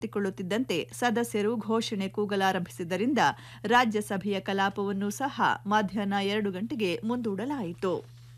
ತ್ತಿಕೊಳ್ಳುತ್ತಿದ್ದಂತೆ ಸದಸ್ಯರು ಘೋಷಣೆ ಕೂಗಲಾರಂಭಿಸಿದ್ದರಿಂದ ರಾಜ್ಯಸಭೆಯ ಕಲಾಪವನ್ನು ಸಹ ಮಧ್ಯಾಹ್ನ ಎರಡು ಗಂಟೆಗೆ ಮುಂದೂಡಲಾಯಿತು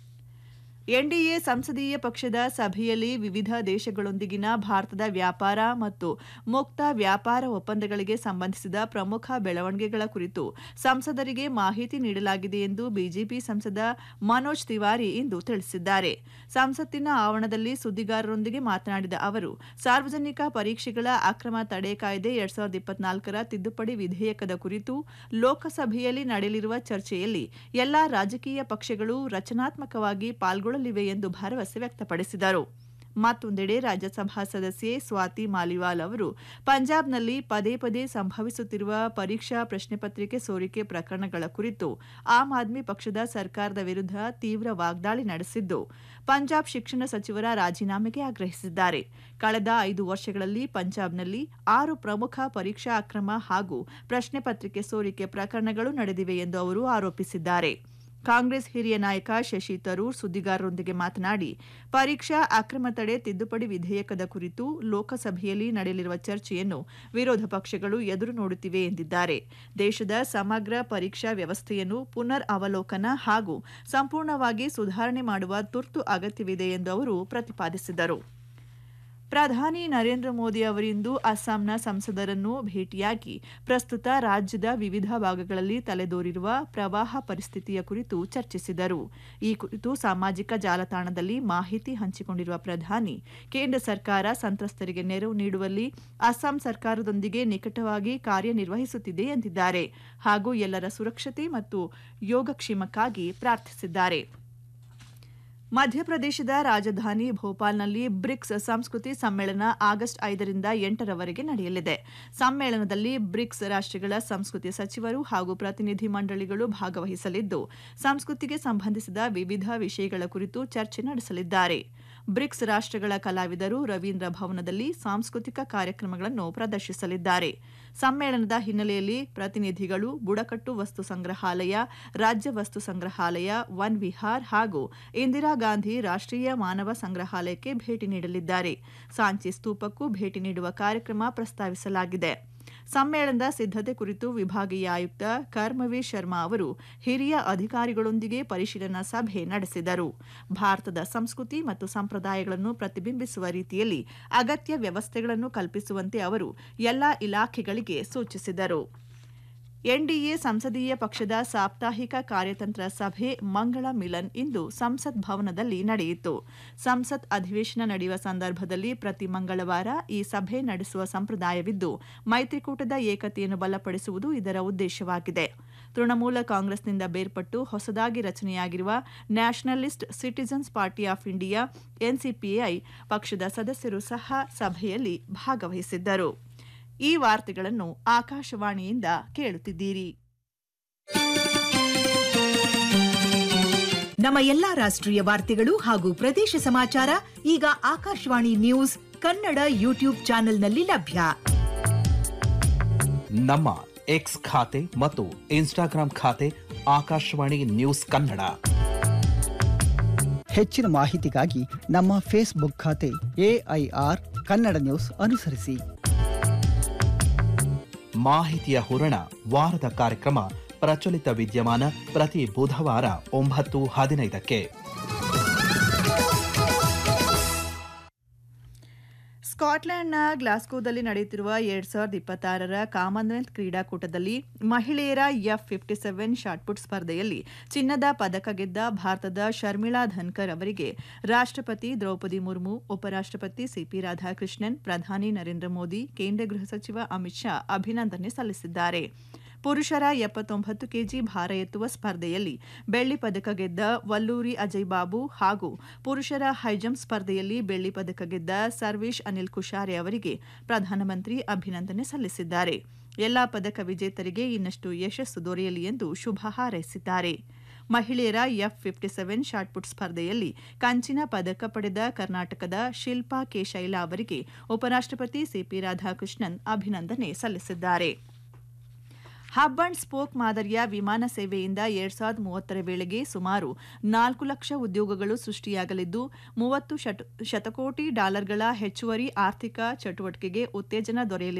ಎನ್ಡಿಎ ಸಂಸದೀಯ ಪಕ್ಷದ ಸಭೆಯಲ್ಲಿ ವಿವಿಧ ದೇಶಗಳೊಂದಿಗಿನ ಭಾರತದ ವ್ಯಾಪಾರ ಮತ್ತು ಮುಕ್ತ ವ್ಯಾಪಾರ ಒಪ್ಪಂದಗಳಿಗೆ ಸಂಬಂಧಿಸಿದ ಪ್ರಮುಖ ಬೆಳವಣಿಗೆಗಳ ಕುರಿತು ಸಂಸದರಿಗೆ ಮಾಹಿತಿ ನೀಡಲಾಗಿದೆ ಎಂದು ಬಿಜೆಪಿ ಸಂಸದ ಮನೋಜ್ ತಿವಾರಿ ಇಂದು ತಿಳಿಸಿದ್ದಾರೆ ಸಂಸತ್ತಿನ ಆವರಣದಲ್ಲಿ ಸುದ್ದಿಗಾರರೊಂದಿಗೆ ಮಾತನಾಡಿದ ಅವರು ಸಾರ್ವಜನಿಕ ಪರೀಕ್ಷೆಗಳ ಅಕ್ರಮ ತಡೆ ಕಾಯ್ದೆ ಎರಡ್ ಸಾವಿರದ ಇಪ್ಪತ್ನಾಲ್ಕರ ತಿದ್ದುಪಡಿ ವಿಧೇಯಕದ ಕುರಿತು ಲೋಕಸಭೆಯಲ್ಲಿ ನಡೆಯಲಿರುವ ಚರ್ಚೆಯಲ್ಲಿ ಎಲ್ಲಾ ರಾಜಕೀಯ ಪಕ್ಷಗಳು ರಚನಾತ್ಮಕವಾಗಿ ಪಾಲ್ಗೊಳ್ಳಲಿವೆ ಎಂದು ಭರವಸೆ ವ್ಯಕ್ತಪಡಿಸಿದರು ಮತ್ತೊಂದೆಡೆ ರಾಜ್ಯಸಭಾ ಸದಸ್ಯೆ ಸ್ವಾತಿ ಮಾಲಿವಾಲ್ ಅವರು ಪಂಜಾಬ್ನಲ್ಲಿ ಪದೇ ಪದೇ ಸಂಭವಿಸುತ್ತಿರುವ ಪರೀಕ್ಷಾ ಪ್ರಶ್ನೆ ಪತ್ರಿಕೆ ಸೋರಿಕೆ ಪ್ರಕರಣಗಳ ಕುರಿತು ಆಮ್ ಆದ್ಮಿ ಪಕ್ಷದ ಸರ್ಕಾರದ ವಿರುದ್ಧ ತೀವ್ರ ವಾಗ್ದಾಳಿ ನಡೆಸಿದ್ದು ಪಂಜಾಬ್ ಶಿಕ್ಷಣ ಸಚಿವರ ರಾಜೀನಾಮೆಗೆ ಆಗ್ರಹಿಸಿದ್ದಾರೆ ಕಳೆದ ಐದು ವರ್ಷಗಳಲ್ಲಿ ಪಂಜಾಬ್ನಲ್ಲಿ ಆರು ಪ್ರಮುಖ ಪರೀಕ್ಷಾ ಅಕ್ರಮ ಹಾಗೂ ಪ್ರಶ್ನೆ ಪತ್ರಿಕೆ ಸೋರಿಕೆ ಪ್ರಕರಣಗಳು ನಡೆದಿವೆ ಎಂದು ಅವರು ಆರೋಪಿಸಿದ್ದಾರೆ ಕಾಂಗ್ರೆಸ್ ಹಿರಿಯ ನಾಯಕ ಶಶಿ ತರೂರ್ ಸುದ್ದಿಗಾರರೊಂದಿಗೆ ಮಾತನಾಡಿ ಪರೀಕ್ಷಾ ಅಕ್ರಮ ತಡೆ ತಿದ್ದುಪಡಿ ವಿಧೇಯಕದ ಕುರಿತು ಲೋಕಸಭೆಯಲ್ಲಿ ನಡೆಯಲಿರುವ ಚರ್ಚೆಯನ್ನು ವಿರೋಧ ಪಕ್ಷಗಳು ಎದುರು ನೋಡುತ್ತಿವೆ ಎಂದಿದ್ದಾರೆ ದೇಶದ ಸಮಗ್ರ ಪರೀಕ್ಷಾ ವ್ಯವಸ್ಥೆಯನ್ನು ಪುನರ್ ಅವಲೋಕನ ಹಾಗೂ ಸಂಪೂರ್ಣವಾಗಿ ಸುಧಾರಣೆ ಮಾಡುವ ತುರ್ತು ಅಗತ್ಯವಿದೆ ಎಂದು ಅವರು ಪ್ರತಿಪಾದಿಸಿದರು ಪ್ರಧಾನಿ ನರೇಂದ್ರ ಮೋದಿ ಅವರಿಂದು ಅಸ್ಸಾಂನ ಸಂಸದರನ್ನು ಭೇಟಿಯಾಗಿ ಪ್ರಸ್ತುತ ರಾಜ್ಯದ ವಿವಿಧ ಭಾಗಗಳಲ್ಲಿ ತಲೆದೋರಿರುವ ಪ್ರವಾಹ ಪರಿಸ್ಥಿತಿಯ ಕುರಿತು ಚರ್ಚಿಸಿದರು ಈ ಕುರಿತು ಸಾಮಾಜಿಕ ಜಾಲತಾಣದಲ್ಲಿ ಮಾಹಿತಿ ಹಂಚಿಕೊಂಡಿರುವ ಪ್ರಧಾನಿ ಕೇಂದ್ರ ಸರ್ಕಾರ ಸಂತ್ರಸ್ತರಿಗೆ ನೆರವು ನೀಡುವಲ್ಲಿ ಅಸ್ಸಾಂ ಸರ್ಕಾರದೊಂದಿಗೆ ನಿಕಟವಾಗಿ ಕಾರ್ಯನಿರ್ವಹಿಸುತ್ತಿದೆ ಎಂದಿದ್ದಾರೆ ಹಾಗೂ ಎಲ್ಲರ ಸುರಕ್ಷತೆ ಮತ್ತು ಯೋಗಕ್ಷೇಮಕ್ಕಾಗಿ ಪ್ರಾರ್ಥಿಸಿದ್ದಾರೆ ಮಧ್ಯಪ್ರದೇಶದ ರಾಜಧಾನಿ ಭೋಪಾಲ್ನಲ್ಲಿ ಬ್ರಿಕ್ಸ್ ಸಂಸ್ಕೃತಿ ಸಮ್ಮೇಳನ ಆಗಸ್ಟ್ ಐದರಿಂದ ಎಂಟರವರೆಗೆ ನಡೆಯಲಿದೆ ಸಮ್ಮೇಳನದಲ್ಲಿ ಬ್ರಿಕ್ಸ್ ರಾಷ್ಟ್ರಗಳ ಸಂಸ್ಕೃತಿ ಸಚಿವರು ಹಾಗೂ ಪ್ರತಿನಿಧಿ ಮಂಡಳಿಗಳು ಭಾಗವಹಿಸಲಿದ್ದು ಸಂಸ್ಕೃತಿಗೆ ಸಂಬಂಧಿಸಿದ ವಿವಿಧ ವಿಷಯಗಳ ಕುರಿತು ಚರ್ಚೆ ನಡೆಸಲಿದ್ದಾರೆ ಬ್ರಿಕ್ಸ್ ರಾಷ್ಟ್ರಗಳ ಕಲಾವಿದರು ರವೀಂದ್ರ ಭವನದಲ್ಲಿ ಸಾಂಸ್ಕೃತಿಕ ಕಾರ್ಯಕ್ರಮಗಳನ್ನು ಪ್ರದರ್ಶಿಸಲಿದ್ದಾರೆ ಸಮ್ಮೇಳನದ ಹಿನ್ನೆಲೆಯಲ್ಲಿ ಪ್ರತಿನಿಧಿಗಳು ಬುಡಕಟ್ಟು ವಸ್ತು ಸಂಗ್ರಹಾಲಯ ರಾಜ್ಯ ವಸ್ತು ಸಂಗ್ರಹಾಲಯ ವನ್ ವಿಹಾರ್ ಹಾಗೂ ಇಂದಿರಾ ಗಾಂಧಿ ರಾಷ್ಟ್ರೀಯ ಮಾನವ ಸಂಗ್ರಹಾಲಯಕ್ಕೆ ಭೇಟಿ ನೀಡಲಿದ್ದಾರೆ ಸಾಂಚಿ ಸ್ತೂಪಕ್ಕೂ ಭೇಟಿ ನೀಡುವ ಕಾರ್ಯಕ್ರಮ ಪ್ರಸ್ತಾವಿಸಲಾಗಿದೆ ಸಮ್ಮೇಳನದ ಸಿದ್ದತೆ ಕುರಿತು ವಿಭಾಗೀಯ ಆಯುಕ್ತ ಕರ್ಮವೀರ್ ಶರ್ಮಾ ಅವರು ಹಿರಿಯ ಅಧಿಕಾರಿಗಳೊಂದಿಗೆ ಪರಿಶೀಲನಾ ಸಭೆ ನಡೆಸಿದರು ಭಾರತದ ಸಂಸ್ಕೃತಿ ಮತ್ತು ಸಂಪ್ರದಾಯಗಳನ್ನು ಪ್ರತಿಬಿಂಬಿಸುವ ರೀತಿಯಲ್ಲಿ ಅಗತ್ಯ ವ್ಯವಸ್ಥೆಗಳನ್ನು ಕಲ್ಪಿಸುವಂತೆ ಅವರು ಎಲ್ಲಾ ಇಲಾಖೆಗಳಿಗೆ ಸೂಚಿಸಿದರು ಎನ್ಡಿಎ ಸಂಸದೀಯ ಪಕ್ಷದ ಸಾಪ್ತಾಹಿಕ ಕಾರ್ಯತಂತ್ರ ಸಭೆ ಮಂಗಳ ಮಿಲನ್ ಇಂದು ಸಂಸತ್ ಭವನದಲ್ಲಿ ನಡೆಯಿತು ಸಂಸತ್ ಅಧಿವೇಶನ ನಡೆಯುವ ಸಂದರ್ಭದಲ್ಲಿ ಪ್ರತಿ ಮಂಗಳವಾರ ಈ ಸಭೆ ನಡೆಸುವ ಸಂಪ್ರದಾಯವಿದ್ದು ಮೈತ್ರಿಕೂಟದ ಏಕತೆಯನ್ನು ಬಲಪಡಿಸುವುದು ಇದರ ಉದ್ದೇಶವಾಗಿದೆ ತೃಣಮೂಲ ಕಾಂಗ್ರೆಸ್ನಿಂದ ಬೇರ್ಪಟ್ಟು ಹೊಸದಾಗಿ ರಚನೆಯಾಗಿರುವ nationalist citizens party of India NCPI ಪಕ್ಷದ ಸದಸ್ಯರು ಸಹ ಸಭೆಯಲ್ಲಿ ಭಾಗವಹಿಸಿದ್ದರು ಈ ವಾರ್ತೆಗಳನ್ನು ಆಕಾಶವಾಣಿಯಿಂದ ಕೇಳುತ್ತಿದ್ದೀರಿ ನಮ್ಮ ಎಲ್ಲಾ ರಾಷ್ಟ್ರೀಯ ವಾರ್ತೆಗಳು ಹಾಗೂ ಪ್ರದೇಶ ಸಮಾಚಾರ ಈಗ ಆಕಾಶವಾಣಿ ನ್ಯೂಸ್ ಕನ್ನಡ ಯೂಟ್ಯೂಬ್ ಚಾನೆಲ್ನಲ್ಲಿ ಲಭ್ಯ ನಮ್ಮ ಎಕ್ಸ್ ಖಾತೆ ಮತ್ತು ಇನ್ಸ್ಟಾಗ್ರಾಂ ಖಾತೆ ಆಕಾಶವಾಣಿ ನ್ಯೂಸ್ ಕನ್ನಡ ಹೆಚ್ಚಿನ ಮಾಹಿತಿಗಾಗಿ ನಮ್ಮ ಫೇಸ್ಬುಕ್ ಖಾತೆ ಎಐಆರ್ ಕನ್ನಡ ನ್ಯೂಸ್ ಅನುಸರಿಸಿ ಮಾಹಿತಿಯ ಹೂರಣ ವಾರದ ಕಾರ್ಯಕ್ರಮ ಪ್ರಚಲಿತ ವಿದ್ಯಮಾನ ಪ್ರತಿ ಬುಧವಾರ ಒಂಬತ್ತು ಹದಿನೈದಕ್ಕೆ ಸ್ಕಾಟ್ಲೆಂಡ್ನ ಗ್ಲಾಸ್ಗೋದಲ್ಲಿ ನಡೆಯುತ್ತಿರುವ ಎರಡ್ ಸಾವಿರದ ಇಪ್ಪತ್ತಾರರ ಕಾಮನ್ವೆಲ್ತ್ ಕ್ರೀಡಾಕೂಟದಲ್ಲಿ ಮಹಿಳೆಯರ ಎಫ್ ಫಿಫ್ಟಿ ಸೆವೆನ್ ಶಾಟ್ಪುಟ್ ಸ್ಪರ್ಧೆಯಲ್ಲಿ ಚಿನ್ನದ ಪದಕ ಗೆದ್ದ ಭಾರತದ ಶರ್ಮಿಳಾ ಧನ್ಕರ್ ಅವರಿಗೆ ರಾಷ್ಟ್ರಪತಿ ದ್ರೌಪದಿ ಮುರ್ಮು ಉಪರಾಷ್ಟ್ರಪತಿ ಸಿಪಿ ರಾಧಾಕೃಷ್ಣನ್ ಪ್ರಧಾನಿ ನರೇಂದ್ರ ಮೋದಿ ಕೇಂದ್ರ ಗೃಹ ಸಚಿವ ಅಮಿತ್ ಶಾ ಅಭಿನಂದನೆ ಸಲ್ಲಿಸಿದ್ದಾರೆ ಪುರುಷರ ಎಪ್ಪತ್ತೊಂಬತ್ತು ಕೆಜಿ ಭಾರ ಎತ್ತುವ ಸ್ಪರ್ಧೆಯಲ್ಲಿ ಬೆಳ್ಳಿ ಪದಕ ಗೆದ್ದ ವಲ್ಲೂರಿ ಅಜಯ್ ಬಾಬು ಹಾಗೂ ಪುರುಷರ ಹೈಜಂಪ್ ಸ್ಪರ್ಧೆಯಲ್ಲಿ ಬೆಳ್ಳಿ ಪದಕ ಗೆದ್ದ ಸರ್ವೇಶ್ ಅನಿಲ್ ಕುಶಾರೆ ಅವರಿಗೆ ಪ್ರಧಾನಮಂತ್ರಿ ಅಭಿನಂದನೆ ಸಲ್ಲಿಸಿದ್ದಾರೆ ಎಲ್ಲಾ ಪದಕ ವಿಜೇತರಿಗೆ ಇನ್ನಷ್ಟು ಯಶಸ್ಸು ದೊರೆಯಲಿ ಎಂದು ಶುಭ ಹಾರೈಸಿದ್ದಾರೆ ಮಹಿಳೆಯರ ಎಫ್ ಫಿಫ್ಟಿ ಸೆವೆನ್ ಶಾಟ್ಪುಟ್ ಸ್ಪರ್ಧೆಯಲ್ಲಿ ಕಂಚಿನ ಪದಕ ಪಡೆದ ಕರ್ನಾಟಕದ ಶಿಲ್ಪಾ ಕೆ ಶೈಲಾ ಅವರಿಗೆ ಉಪರಾಷ್ಟ್ರಪತಿ ಸಿಪಿ ರಾಧಾಕೃಷ್ಣನ್ ಅಭಿನಂದನೆ ಸಲ್ಲಿಸಿದ್ದಾರೆ ಹಬ್ ಅಂಡ್ ಸ್ಪೋಕ್ ಮಾದರಿಯ ವಿಮಾನ ಸೇವೆಯಿಂದ ಎರಡ್ ಸಾವಿರದ ಮೂವತ್ತರ ವೇಳೆಗೆ ಸುಮಾರು ನಾಲ್ಕು ಲಕ್ಷ ಉದ್ಯೋಗಗಳು ಸೃಷ್ಟಿಯಾಗಲಿದ್ದು ಮೂವತ್ತು ಶತಕೋಟಿ ಡಾಲರ್ಗಳ ಹೆಚ್ಚುವರಿ ಆರ್ಥಿಕ ಚಟುವಟಿಕೆಗೆ ಉತ್ತೇಜನ ದೊರೆಯಲಿದೆ